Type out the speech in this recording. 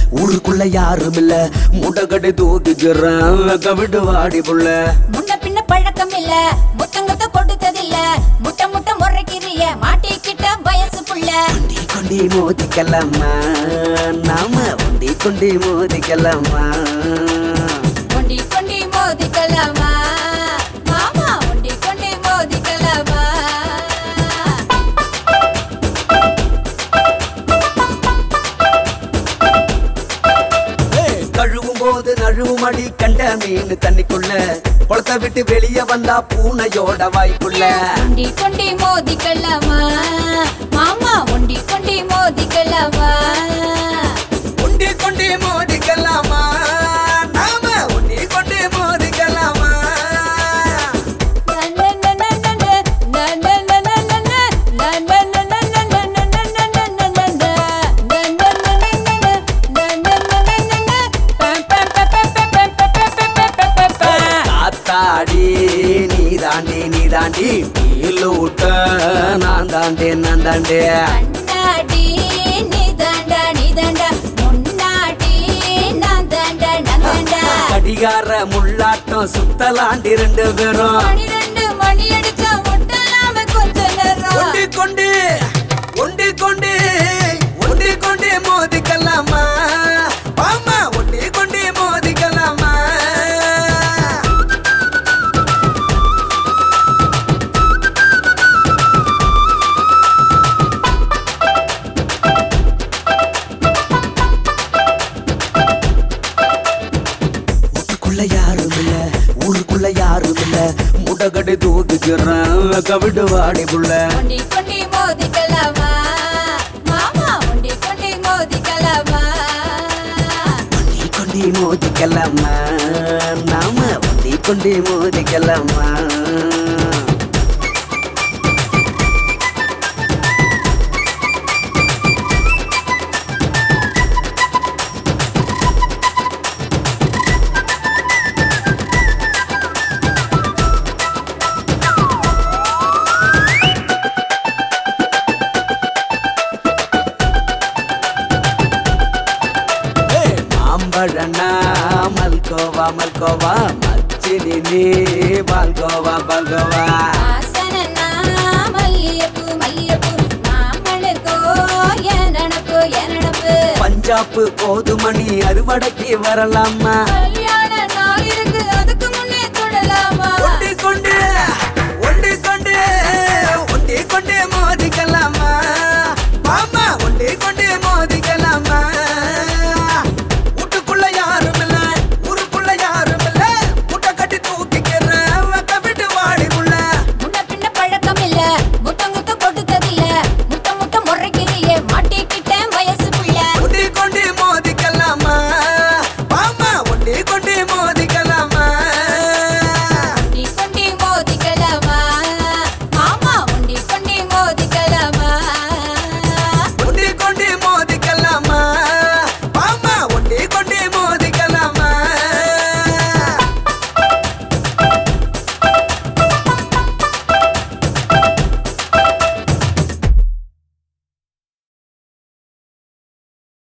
ஊருக்குள்ள யாரும் இல்ல முடகடை தூக்கிக்கிறேன் கவிடு வாடி புள்ள முன்ன பின்ன பழக்கம் இல்ல முத்தங்கத்த கொடுத்ததில்ல முட்டை முட்டை முறைக்கிறிய மாட்டிக்கிட்ட வயசு புள்ள கொண்டி கொண்டி மோதிக்கலாமா நாம ஒண்டி கொண்டி மோதிக்கலாமா கொண்டி கொண்டி மோதிக்கலாமா மாமா ஒண்டி கொண்டி மோதிக்கலாமா கழுவும் போது நழுவும் அடி கண்ட மீன் தண்ணிக்குள்ள குளத்தை விட்டு வெளியே வந்தா பூனையோட வாய்க்குள்ள ஒண்டி கொண்டி மோதிக்கலாமா மாமா ஒண்டி கொண்டி மோதிக்கலாமா ஒண்டி கொண்டி மோதிக்கலாமா நாம ஒண்டி கொண்டி மோதிக்கலாமா காத்தாடி நீ தாண்டி நீ தாண்டி நீலூட்ட நான் தாண்டே நான் தாண்டே கண்ணாடி நீ தாண்டா நீ தாண்டா முன்னாடி நான் தாண்டா நான் தாண்டா கடிகார முள்ளாட்டம் சுத்தலாண்டி ரெண்டு பேரும் பனிரெண்டு மணி அடிச்சா முட்டலாம கொஞ்ச நேரம் ஒண்டி கொண்டு ஒண்டி கொண்டு ஒண்டி கொண்டு மோதிக்கலாமா ஆமா ஒண்டி கொண்டு மோதிக்கலாமா ஊருக்குள்ள யாரும் இல்ல ஊருக்குள்ள யாரும் இல்ல முடகடை தூக்குக்கிறேன் கவிடு வாடி புள்ள ஒண்டி கொண்டி மோதிக்கலாமா மாமா ஒண்டி கொண்டி மோதிக்கலாமா ஒண்டி கொண்டி மோதிக்கலாமா நாம ஒண்டி கொண்டி மோதிக்கலாமா மாம்பழனா மல்கோவா மல்கோவா மச்சினி நீ பால்கோவா பால்கோவா ஆசனனா மல்லியப்பூ மல்லியப்பூ மாமனுக்கோ என் நினப்பு என் நினப்பு பஞ்சாப்பு கோதுமணி அறுவடைக்கு வரலாமா கல்யாண நாள் இருக்கு அதுக்கு முன்னே தொடலாமா ஒண்டி கொண்டு ஒண்டி கொண்டு ஒண்டி கொண்டு